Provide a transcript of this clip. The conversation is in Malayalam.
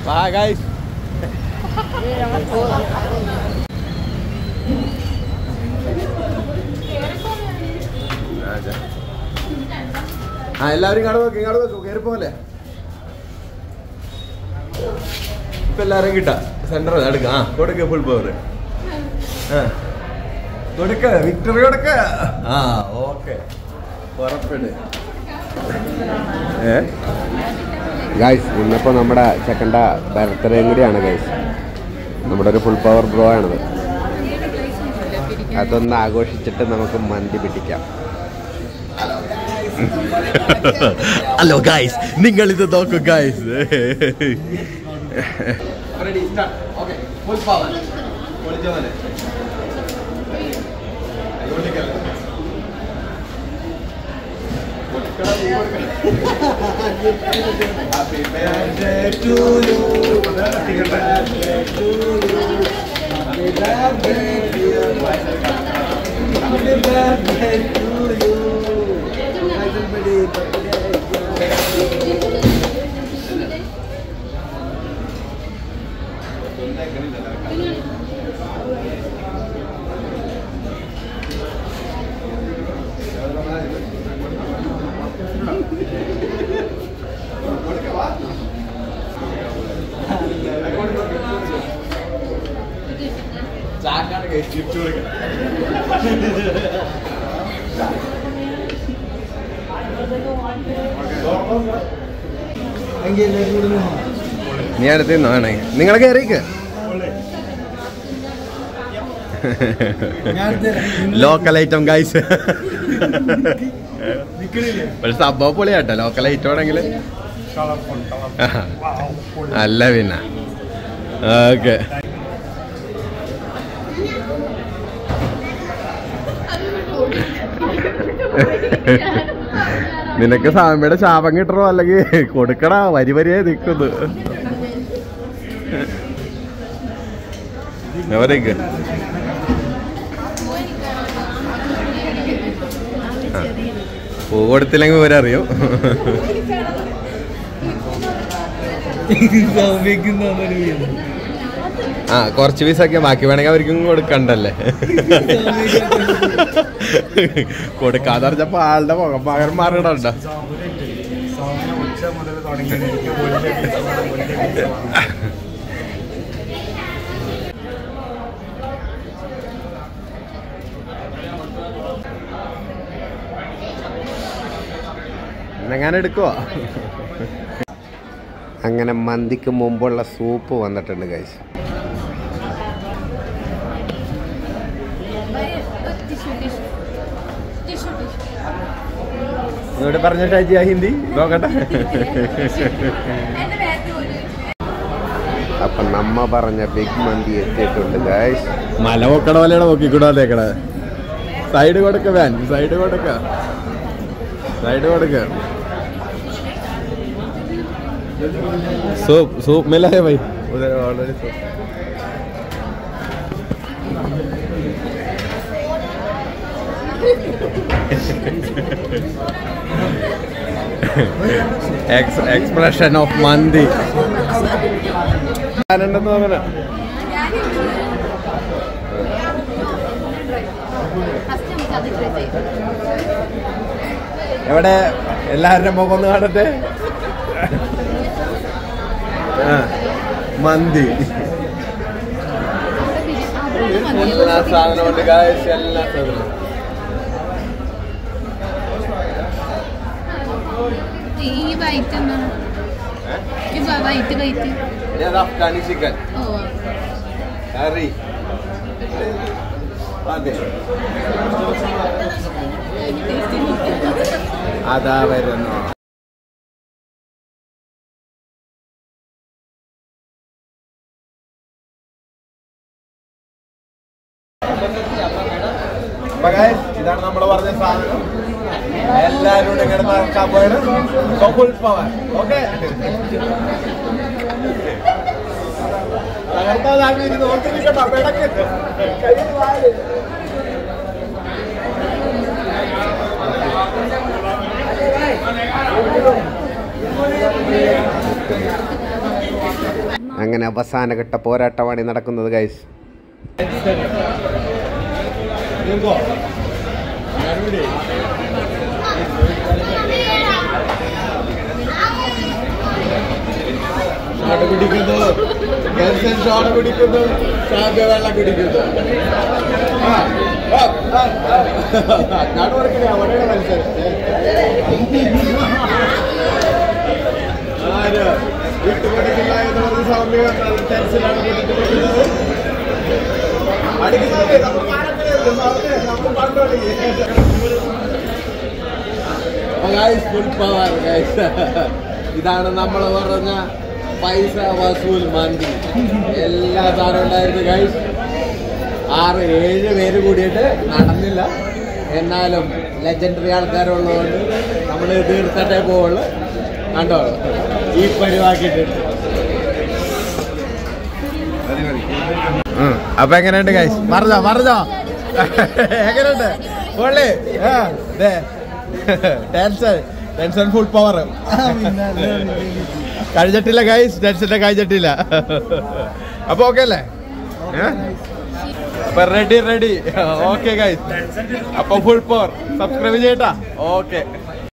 Bye guys. ആ എല്ലാവരും ഇങ്ങോട്ട് നോക്ക് ഇങ്ങോട്ട് നോക്കൂ കയറി പോലെ ഇപ്പൊ എല്ലാരും കിട്ടാ സെന്റർ എടുക്ക ആ കൊടുക്ക ഫുൾ പവർ ആ കൊടുക്ക വിക്ടറി കൊടുക്ക ആ ഓക്കെ പുറപ്പെട് ഏ ഗൈസ് ഇന്നിപ്പോൾ നമ്മുടെ ചെക്കൻ്റെ ബർത്ത്ഡേയും കൂടിയാണ് ഗൈസ് നമ്മുടെ ഒരു ഫുൾ പവർ ബ്രോ ആണത് അതൊന്ന് ആഘോഷിച്ചിട്ട് നമുക്ക് മന്തി പിടിക്കാം ഹലോ ഗൈസ് നിങ്ങൾ ഇത് നോക്കൂ ഗൈസ് ചാക്കാണ് ഗൈസ് ചിപ്സ് കൊടുക്കണം നീ അടുത്ത് നിന്നാണേ നിങ്ങളെ കയറിക്ക് ലോക്കൽ ഐറ്റം ഗൈസ് ഒരു സംഭവം പൊളിയാട്ടോ ലോക്കൽ ഐറ്റം ആണെങ്കിൽ അല്ല പിന്നെ ഓക്കെ നിനക്ക് സാമ്യയുടെ ശാപം കിട്ടണോ അല്ലെങ്കിൽ കൊടുക്കടാ വരി വരിയായി നിൽക്കുന്നു എവരേക്ക് പൂ കൊടുത്തില്ലെങ്കിൽ ഇവരറിയും ആ കുറച്ച് പീസൊക്കെ ബാക്കി വേണമെങ്കിൽ അവർക്കും കൊടുക്കണ്ടല്ലേ കൊടുക്കാതെ പറഞ്ഞപ്പോ ആളുടെ മുഖം പകരം മാറിയിടണ്ട എന്നെങ്ങനെ എടുക്കുവോ അങ്ങനെ മന്തിക്ക് മുമ്പുള്ള സൂപ്പ് വന്നിട്ടുണ്ട് ഗൈസ് ഇങ്ങോട്ട് പറഞ്ഞ ഷാജി ആ ഹിന്ദി നോക്കട്ടെ അപ്പം നമ്മ പറഞ്ഞ ബിഗ് മന്തി എത്തിയിട്ടുണ്ട് ഗൈസ് മല പൊക്കട പോലെയാണ് നോക്കിക്കൂടാതേക്കട സൈഡ് കൊടുക്ക വാൻ സൈഡ് കൊടുക്ക സൈഡ് കൊടുക്ക സൂപ്പ് സൂപ്പ് मिला है भाई उधर ऑलरेडी सूप എക്സ്പ്രഷൻ ഓഫ് മന്തി ഞാനുണ്ടെന്ന് തോന്നണ എവിടെ എല്ലാവരുടെ മുഖം ഒന്ന് കാണട്ടെ ആ, മന്തി എല്ലാ സാധനമുണ്ട് guys, എല്ലാ സാധനവും ഈ വൈറ്റ് എന്താണ് ഈ വൈറ്റ് വൈറ്റ് ഇനി അത് അഫ്ഗാനി ചിക്കൻ ഓ കറി അതെ അതാ വരുന്നു അപ്പൊ guys, ഇതാണ് നമ്മൾ പറഞ്ഞ സാധനം എല്ലാരും കൂടെ ഇങ്ങനെ നടക്കാൻ പോയത് ഫുൾ പവർ ഓക്കെ തകർത്താതാക്കി നോക്കിയിരിക്കട്ടോ പിടക്ക് കയ്യിൽ വാല് അങ്ങനെ അവസാനഘട്ട പോരാട്ടമാണ് ഈ നടക്കുന്നത് ഗൈസ് ഷോട്ട് പിടിക്കുന്നു ഗൾസൻ ഷോട്ട് പിടിക്കുന്നു ഷാബി വെള്ളം കുടിക്കുന്നു ആ, ആ, ആ, ആ. അങ്ങാട് കൊടുക്കണേ അവിടെയാണ് മത്സരം ആര് വിട്ടുകൊടുക്കില്ല എന്ന് പറഞ്ഞ സൗമ്യ ടെൻഷനാണ് വിട്ടുകൊടുക്കുന്നത് അടിക്കുന്നത് നമ്മൾ പാടത്തിലുണ്ട് സൗമ്യ നമ്മൾ പണ്ട് തുടങ്ങി ഫുൾ പവർ ഇതാണ് നമ്മൾ പറഞ്ഞ പൈസ വസൂൽ മന്തി എല്ലാ സാധനം ഉണ്ടായിരുന്നു ഗൈസ് ആറ് ഏഴ് പേര് കൂടിയിട്ട് നടന്നില്ല എന്നാലും ലെജൻഡറി ആൾക്കാരുള്ളതുകൊണ്ട് നമ്മൾ തീർത്തിട്ടേ പോവുള്ളൂ കണ്ടോ ഈ പരിവാക്കിയിട്ടുണ്ട് അപ്പൊ എങ്ങനെയുണ്ട് ഗൈസ് പറഞ്ഞോ പറഞ്ഞോ എങ്ങനെയുണ്ട് പൊള്ളി ടെൻഷൻ ടെൻഷൻ ഫുൾ പവർ കഴിഞ്ഞിട്ടില്ല ഗൈസ് ടെൻഷന്റെ കഴിഞ്ഞിട്ടില്ല അപ്പൊ ഓക്കെ അല്ലേ അപ്പൊ റെഡി റെഡി ഓക്കെ ഗൈസ് അപ്പൊ ഫുൾ പവർ സബ്സ്ക്രൈബ് ചെയ്യട്ടാ ഓക്കെ